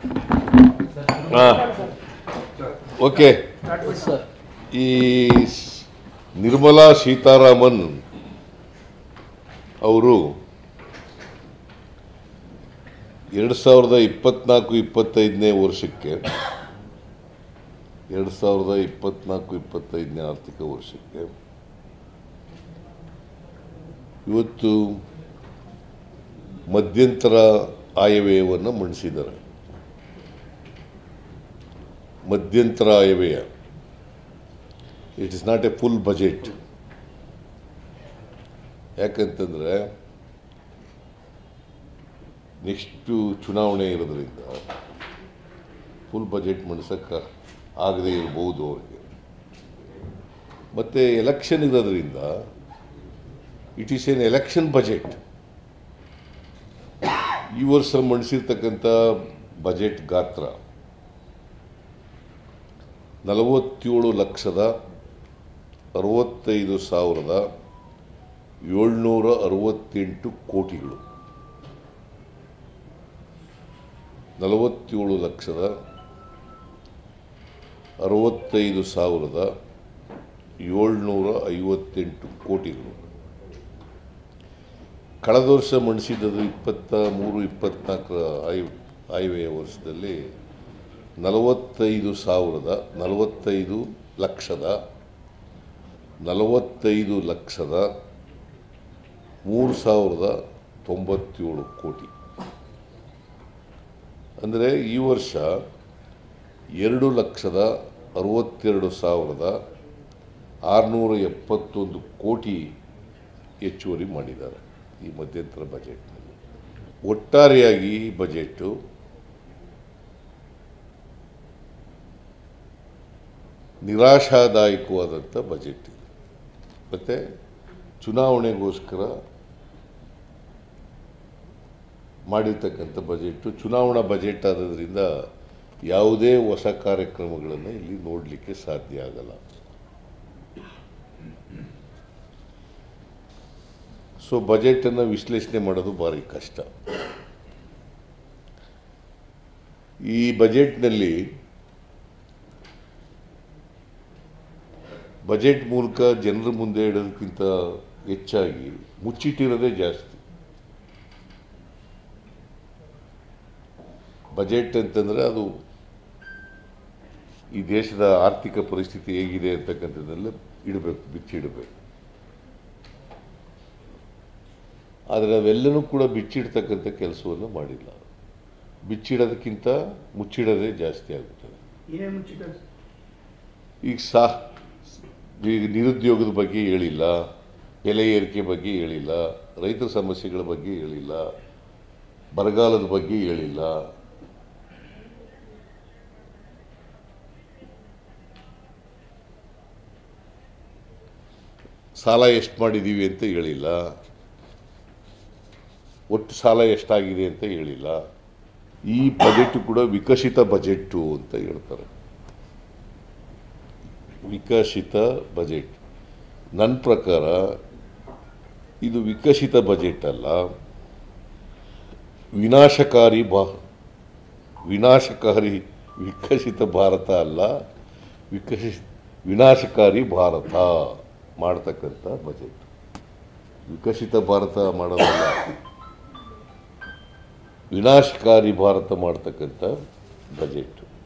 ಹಾಂ ಓಕೆ ಈ ಸ್- ನಿರ್ಮಲಾ ಸೀತಾರಾಮನ್ ಅವರು ಎರಡು ಸಾವಿರದ ಇಪ್ಪತ್ನಾಲ್ಕು ಇಪ್ಪತ್ತೈದನೇ ವರ್ಷಕ್ಕೆ ಎರಡು ಸಾವಿರದ ಇಪ್ಪತ್ನಾಲ್ಕು ಇಪ್ಪತ್ತೈದನೇ ಆರ್ಥಿಕ ವರ್ಷಕ್ಕೆ ಇವತ್ತು ಮಧ್ಯಂತರ ಆಯವ್ಯಯವನ್ನು ಮಂಡಿಸಿದ್ದಾರೆ ಮಧ್ಯಂತರ ಆಯವ್ಯಯ it is not a full budget ಯಾಕಂತಂದರೆ ನೆಕ್ಸ್ಟು ಚುನಾವಣೆ ಇರೋದ್ರಿಂದ ಫುಲ್ ಬಜೆಟ್ ಮಂಡಿಸೋಕ್ಕೆ ಆಗದೇ ಇರ್ಬೋದು ಅವ್ರಿಗೆ ಮತ್ತು ಎಲೆಕ್ಷನ್ ಇರೋದ್ರಿಂದ it is an election budget ಈ ವರ್ಷ ಮಂಡಿಸಿರ್ತಕ್ಕಂಥ ಬಜೆಟ್ ಗಾತ್ರ ನಲವತ್ತೇಳು ಲಕ್ಷದ ಅರವತ್ತೈದು ಸಾವಿರದ ಏಳ್ನೂರ ಅರವತ್ತೆಂಟು ಕೋಟಿಗಳು ನಲವತ್ತೇಳು ಲಕ್ಷದ ಅರವತ್ತೈದು ಸಾವಿರದ ಏಳ್ನೂರ ಐವತ್ತೆಂಟು ಕೋಟಿಗಳು ಕಳೆದ ವರ್ಷ ಮಂಡಿಸಿದ್ದು ಇಪ್ಪತ್ತ ಮೂರು ಇಪ್ಪತ್ನಾಲ್ಕರ ಆಯ್ ಆಯವ್ಯಯ ವರ್ಷದಲ್ಲಿ ನಲವತ್ತೈದು ಸಾವಿರದ ನಲವತ್ತೈದು ಲಕ್ಷದ ನಲವತ್ತೈದು ಲಕ್ಷದ ಮೂರು ಸಾವಿರದ ತೊಂಬತ್ತೇಳು ಕೋಟಿ ಅಂದರೆ ಈ ವರ್ಷ ಎರಡು ಲಕ್ಷದ ಅರವತ್ತೆರಡು ಸಾವಿರದ ಆರುನೂರ ಎಪ್ಪತ್ತೊಂದು ಕೋಟಿ ಹೆಚ್ಚುವರಿ ಮಾಡಿದ್ದಾರೆ ಈ ಮಧ್ಯಂತರ ಬಜೆಟ್ನಲ್ಲಿ ಒಟ್ಟಾರೆಯಾಗಿ ಈ ಬಜೆಟು ನಿರಾಶಾದಾಯಕವಾದಂಥ ಬಜೆಟ್ ಇದು ಮತ್ತು ಚುನಾವಣೆಗೋಸ್ಕರ ಮಾಡಿರ್ತಕ್ಕಂಥ ಬಜೆಟು ಚುನಾವಣಾ ಬಜೆಟ್ ಆಗೋದ್ರಿಂದ ಯಾವುದೇ ಹೊಸ ಕಾರ್ಯಕ್ರಮಗಳನ್ನು ಇಲ್ಲಿ ನೋಡಲಿಕ್ಕೆ ಸಾಧ್ಯ ಆಗಲ್ಲ ಸೊ ಬಜೆಟನ್ನು ವಿಶ್ಲೇಷಣೆ ಮಾಡೋದು ಭಾರಿ ಕಷ್ಟ ಈ ಬಜೆಟ್ನಲ್ಲಿ ಬಜೆಟ್ ಮೂಲಕ ಜನರ ಮುಂದೆ ಇಡೋದಕ್ಕಿಂತ ಹೆಚ್ಚಾಗಿ ಮುಚ್ಚಿಟ್ಟಿರೋದೇ ಜಾಸ್ತಿ ಬಜೆಟ್ ಅಂತಂದರೆ ಅದು ಈ ದೇಶದ ಆರ್ಥಿಕ ಪರಿಸ್ಥಿತಿ ಹೇಗಿದೆ ಅಂತಕ್ಕಂಥದ್ದೆಲ್ಲ ಇಡಬೇಕು ಬಿಚ್ಚಿಡಬೇಕು ಆದರೆ ಅವೆಲ್ಲನೂ ಕೂಡ ಬಿಚ್ಚಿಡ್ತಕ್ಕಂಥ ಕೆಲಸವನ್ನು ಮಾಡಿಲ್ಲ ಬಿಚ್ಚಿಡೋದಕ್ಕಿಂತ ಮುಚ್ಚಿಡೋದೇ ಜಾಸ್ತಿ ಆಗುತ್ತದೆ ಏನೇನು ಮುಚ್ಚಿಟ್ಟಾರೆ ಈಗ ಸಾ ಈಗ ನಿರುದ್ಯೋಗದ ಬಗ್ಗೆ ಹೇಳಿಲ್ಲ ಬೆಲೆ ಏರಿಕೆ ಬಗ್ಗೆ ಹೇಳಿಲ್ಲ ರೈತರ ಸಮಸ್ಯೆಗಳ ಬಗ್ಗೆ ಹೇಳಿಲ್ಲ ಬರಗಾಲದ ಬಗ್ಗೆ ಹೇಳಿಲ್ಲ ಸಾಲ ಎಷ್ಟು ಮಾಡಿದ್ದೀವಿ ಅಂತ ಹೇಳಿಲ್ಲ ಒಟ್ಟು ಸಾಲ ಎಷ್ಟಾಗಿದೆ ಅಂತ ಹೇಳಿಲ್ಲ ಈ ಬಜೆಟ್ ಕೂಡ ವಿಕಸಿತ ಬಜೆಟ್ಟು ಅಂತ ಹೇಳ್ತಾರೆ ವಿಕಸಿತ ಬಜೆಟ್ ನನ್ನ ಪ್ರಕಾರ ಇದು ವಿಕಸಿತ ಬಜೆಟ್ ಅಲ್ಲ ವಿನಾಶಕಾರಿ ಬಾ ವಿನಾಶಕಾರಿ ವಿಕಸಿತ ಭಾರತ ಅಲ್ಲ ವಿಕಸಿ ವಿನಾಶಕಾರಿ ಭಾರತ ಮಾಡ್ತಕ್ಕಂಥ ಬಜೆಟ್ ವಿಕಸಿತ ಭಾರತ ಮಾಡೋದಲ್ಲ ವಿನಾಶಕಾರಿ ಭಾರತ ಮಾಡ್ತಕ್ಕಂಥ ಬಜೆಟ್